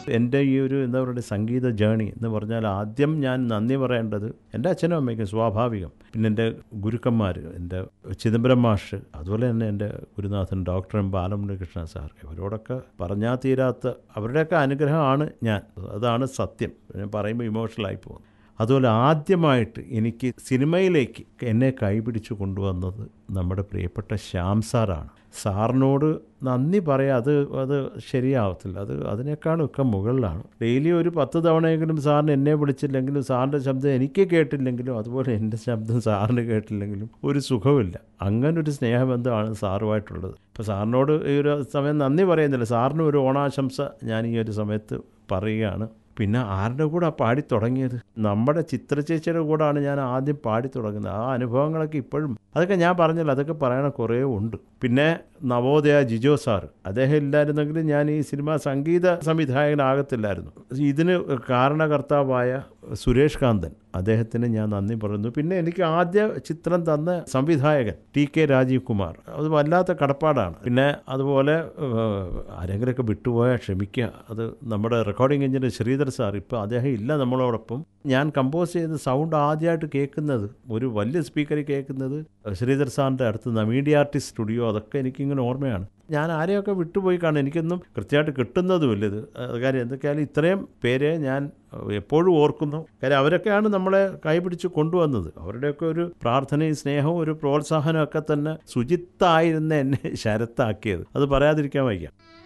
എൻ്റെ ഈ ഒരു എന്താ പറയുക സംഗീത ജേണി എന്ന് പറഞ്ഞാൽ ആദ്യം ഞാൻ നന്ദി പറയേണ്ടത് എൻ്റെ അച്ഛനും അമ്മയ്ക്കും സ്വാഭാവികം പിന്നെ എൻ്റെ ഗുരുക്കന്മാർ എൻ്റെ ചിദംബരം മാഷ് അതുപോലെ തന്നെ എൻ്റെ ഗുരുനാഥൻ ഡോക്ടർ എം ബാലമുരകൃഷ്ണ സാർ ഇവരോടൊക്കെ പറഞ്ഞാൽ തീരാത്ത അവരുടെയൊക്കെ അനുഗ്രഹമാണ് ഞാൻ അതാണ് സത്യം ഞാൻ പറയുമ്പോൾ ഇമോഷണലായി പോകുന്നു അതുപോലെ ആദ്യമായിട്ട് എനിക്ക് സിനിമയിലേക്ക് എന്നെ കൈപിടിച്ചു കൊണ്ടുവന്നത് നമ്മുടെ പ്രിയപ്പെട്ട ശ്യാം സാറാണ് സാറിനോട് നന്ദി പറയാം അത് അത് ശരിയാവത്തില്ല അത് അതിനേക്കാളൊക്കെ മുകളിലാണ് ഡെയിലി ഒരു പത്ത് തവണയെങ്കിലും സാറിന് എന്നെ വിളിച്ചില്ലെങ്കിലും സാറിൻ്റെ ശബ്ദം എനിക്ക് കേട്ടില്ലെങ്കിലും അതുപോലെ എൻ്റെ ശബ്ദം സാറിന് കേട്ടില്ലെങ്കിലും ഒരു സുഖമില്ല അങ്ങനൊരു സ്നേഹബന്ധമാണ് സാറുമായിട്ടുള്ളത് ഇപ്പോൾ സാറിനോട് ഈ ഒരു സമയം നന്ദി പറയുന്നില്ല സാറിന് ഒരു ഓണാശംസ ഞാൻ ഈ ഒരു സമയത്ത് പറയുകയാണ് പിന്നെ ആരുടെ കൂടെ പാടി തുടങ്ങിയത് നമ്മുടെ ചിത്രചേച്ചിയുടെ കൂടാണ് ഞാൻ ആദ്യം പാടി തുടങ്ങുന്നത് ആ അനുഭവങ്ങളൊക്കെ ഇപ്പോഴും അതൊക്കെ ഞാൻ പറഞ്ഞല്ലോ അതൊക്കെ പറയണ കുറേ ഉണ്ട് പിന്നെ നവോദയ ജിജോ സാർ അദ്ദേഹം ഇല്ലായിരുന്നെങ്കിൽ ഞാൻ ഈ സിനിമ സംഗീത സംവിധായകനാകത്തില്ലായിരുന്നു ഇതിന് കാരണകർത്താവായ സുരേഷ് കാന്തൻ അദ്ദേഹത്തിന് ഞാൻ നന്ദി പറയുന്നു പിന്നെ എനിക്ക് ആദ്യ ചിത്രം തന്ന സംവിധായകൻ ടി കെ രാജീവ് കുമാർ അത് വല്ലാത്ത കടപ്പാടാണ് പിന്നെ അതുപോലെ ഏഹ്, ആരെങ്കിലുമൊക്കെ വിട്ടുപോയാൽ ക്ഷമിക്കുക അത് നമ്മുടെ റെക്കോർഡിംഗ് എഞ്ചിനീയർ ശ്രീധർ സാർ ഇപ്പോൾ അദ്ദേഹം ഇല്ല നമ്മളോടൊപ്പം ഞാൻ കമ്പോസ് ചെയ്ത സൗണ്ട് ആദ്യമായിട്ട് കേൾക്കുന്നത് ഒരു വലിയ സ്പീക്കറിൽ കേൾക്കുന്നത് ശ്രീധർ സാറിൻ്റെ അടുത്ത് നിന്ന് മീഡിയ ആർട്ടിസ്റ്റ് സ്റ്റുഡിയോ അതൊക്കെ എനിക്കിങ്ങനെ ഓർമ്മയാണ് ഞാൻ ആരെയൊക്കെ വിട്ടുപോയി കാണും എനിക്കൊന്നും കൃത്യമായിട്ട് കിട്ടുന്നതുമില്ല ഇത് അത് കാര്യം എന്തൊക്കെയായാലും ഇത്രയും പേരെ ഞാൻ എപ്പോഴും ഓർക്കുന്നു കാര്യം അവരൊക്കെയാണ് നമ്മളെ കൈപിടിച്ച് കൊണ്ടുവന്നത് അവരുടെയൊക്കെ ഒരു പ്രാർത്ഥനയും സ്നേഹവും ഒരു പ്രോത്സാഹനവും ഒക്കെ തന്നെ ശുചിത്തായിരുന്ന എന്നെ ശരത്താക്കിയത് അത് പറയാതിരിക്കാൻ വയ്യ